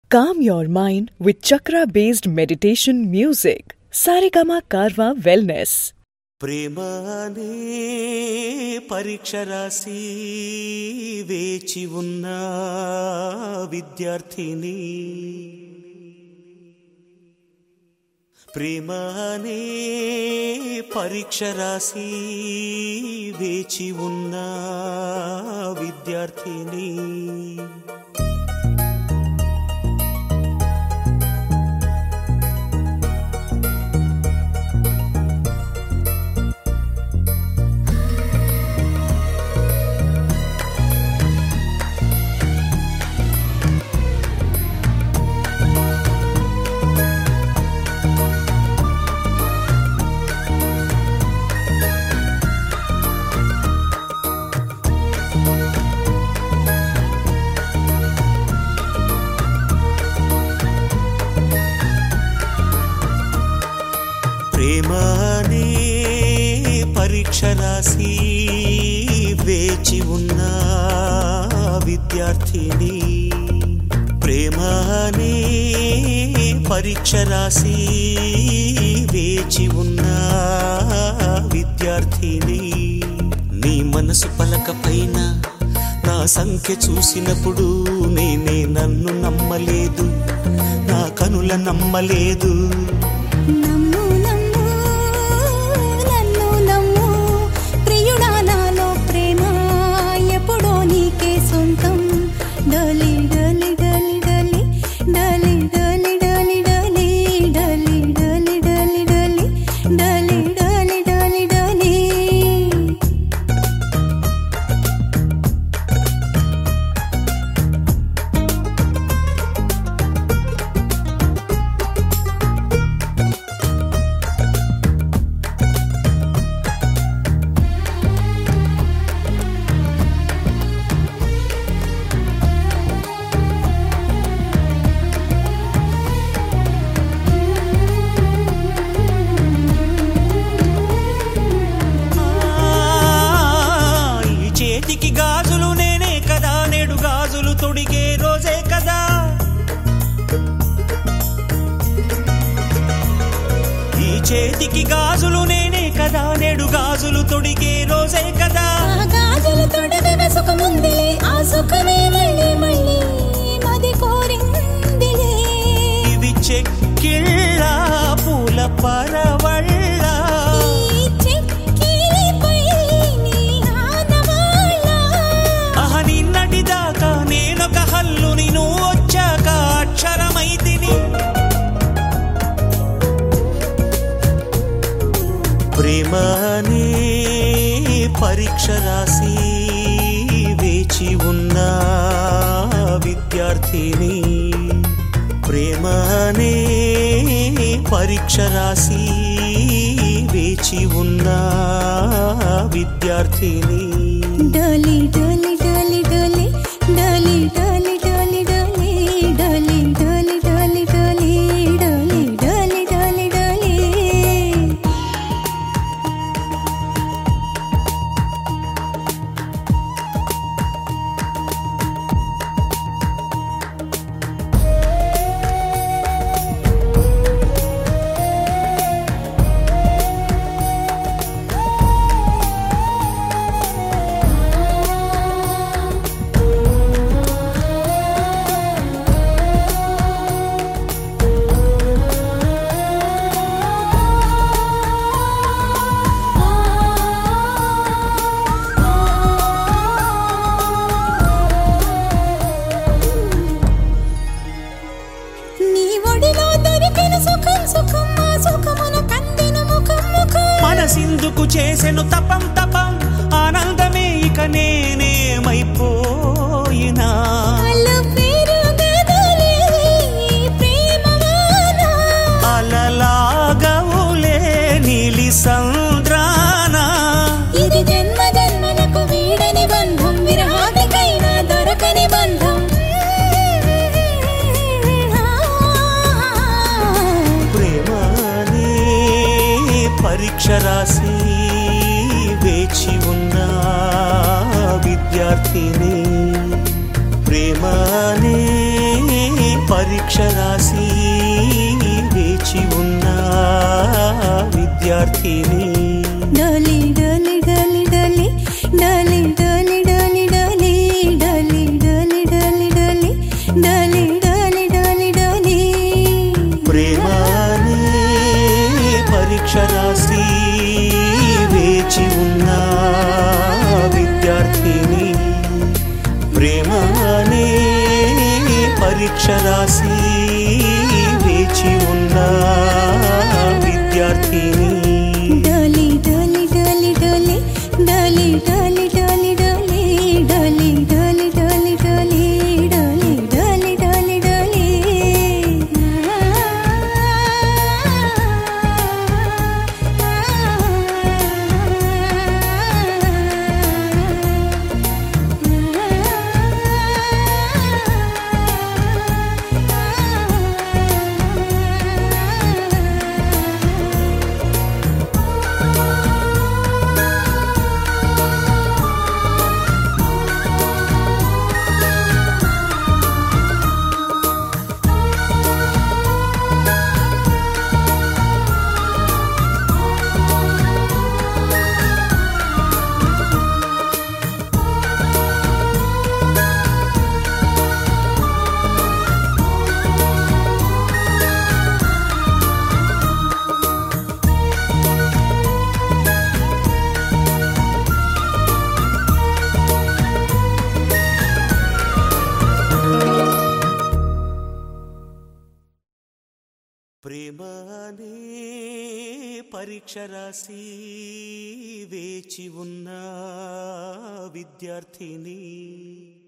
Calm your mind with chakra based meditation music. Saregama Karwa Wellness. ప్రేమ అనే పరీక్ష రాసి వేచి ఉన్న విద్యార్థిని ప్రేమ అనే పరీక్ష రాసి వేచి ఉన్న విద్యార్థిని ప్రేమ అనే పరీక్ష రాసి వేచి ఉన్న విద్యార్థిని ప్రేమ అనే పరీక్ష రాసి వేచి ఉన్న విద్యార్థిని నీ మనసు పలక పైన నా సంఖ్య చూసినప్పుడు నేనే నన్ను నమ్మలేదు నా కనుల నమ్మలేదు నమ్ము నమ్ము నన్ను నమ్ము ప్రియుడా నాలో ప్రేమ ఎప్పుడో నీకే సొంతం డలి డలి డలి డలి డలి డలి డలి డలి డలి డలి డలి డలి డలి డలి డలి డలి ఆ, ఈ చేతికి గాజులు నేనే కదా నేడు గాజులు తొడిగే రోజే కదా ఈ చేతికి గాజులు నేనే కదా నేడు గాజులు తొడిగే రోజే కదా ఆ గాజులు తొడగగ సుఖముందిలే ఆ సుఖమే మళ్ళీ మళ్ళీ మది కోరిందిలే ఇవి చెక్కిళ్ళ పూల పరవళ్ళ ఈ చెక్కిలిపై నీ ఆనవాళ్ళ అహ నిన్నటి దాకా నేనొక హల్లుని నువ్వు వచ్చాక అక్షరమైతిని ప్రేమ అనే పరీక్ష రాసి వేచి ఉన్న విద్యార్థిని ప్రేమ అనే పరీక్ష రాసి వేచి ఉన్న విద్యార్థిని డలి డలి డలి డలి డలి డలి డలి డలి డలి డలి డలి డలి డలి డలి డలి డలి నీ ఒడిలో దొరికిన సుఖం సుఖం ఆ సుఖమున కందిన ముఖం ముఖం మనసిందుకు చేసెను తపం తపం ఆనందమే ఇక నేనేమైపోయినా అల్లు పేరు గదలే ప్రేమవాన అలలాగవులే నీలి సంద్రాన ఇది జన్మ జన్మలకు వీడని బంధం విరహాదికైనా దొరకని బంధం ప్రేమనే పరీక్ష రాసి వేచి ఉన్న విద్యార్థిని ప్రేమనే పరీక్ష పరీక్ష రాసి వేచి ఉన్న విద్యార్థిని డోలి డోలి డోలి డోలి డోలి డోలి డోలి డోలి డోలి డోలి డోలి డోలి డోలి డోలి డోలి డోలి ప్రేమానే పరీక్ష రాసి వేచి ఉన్న విద్యార్థిని ప్రేమానే పరీక్ష రాసి వేచి ఉన్న విద్యార్థిని డోలి డోలి డోలి డోలి డోలి డోలి డోలి డోలి డోలి డోలి డోలి డోలి డోలి డోలి డోలి డోలి ప్రేమనే పరీక్ష రాసి వేచి ఉన్న విద్యార్థిని